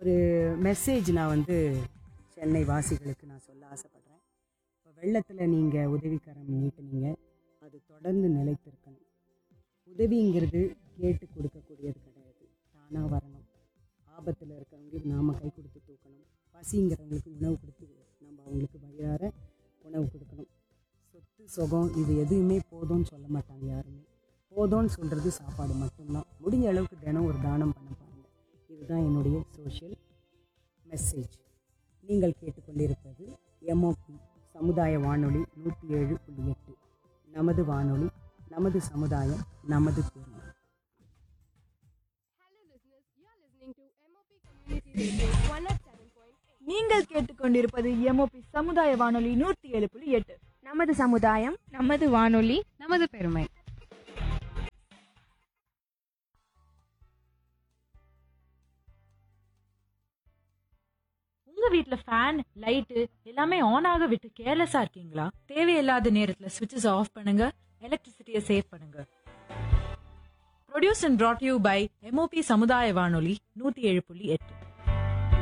ஒரு மெசேஜ் நான் வந்து சென்னை வாசிகளுக்கு நான் சொல்ல ஆசைப்படுறேன் இப்போ வெள்ளத்தில் நீங்கள் உதவிக்கரம் நீட்டுனீங்க அது தொடர்ந்து நிலைத்திருக்கணும் உதவிங்கிறது கேட்டு கொடுக்கக்கூடியது கிடையாது தானாக வரணும் ஆபத்தில் இருக்கிறவங்களுக்கு நாம் கை கொடுத்து தூக்கணும் பசிங்கிறவங்களுக்கு உணவு கொடுத்து நம்ம அவங்களுக்கு வயிறார உணவு கொடுக்கணும் சொத்து சுகம் இது எதுவுமே போதும்னு சொல்ல மாட்டாங்க யாருமே போதும்னு சொல்கிறது சாப்பாடு மட்டும்தான் முடிஞ்ச அளவுக்கு தினம் ஒரு தானம் பண்ண பாருங்கள் இதுதான் என்னுடைய சோஷியல் மெசேஜ் நீங்கள் கேட்டுக்கொண்டிருப்பது எம்ஓபி சமுதாய வானொலி நூற்றி ஏழு புள்ளி எட்டு நமது வானொலி நமது சமுதாயம் நமது பெருமை நீங்கள் கேட்டுக்கொண்டிருப்பது எம்ஓபி சமுதாய வானொலி நூற்றி ஏழு புள்ளி எட்டு நமது சமுதாயம் நமது வானொலி நமது பெருமை உங்க வீட்ல ஃபேன் லைட்டு எல்லாமே ஆன் ஆக விட்டு கேர்லெஸ்ஸா இருக்கீங்களா தேவையில்லாத நேரத்துல சுவிட்சஸ் ஆஃப் பண்ணுங்க எலக்ட்ரிசிட்டியை சேவ் பண்ணுங்க produce and brought you by MOP சமுதாய வானொலி நூத்தி ஏழு புள்ளி எட்டு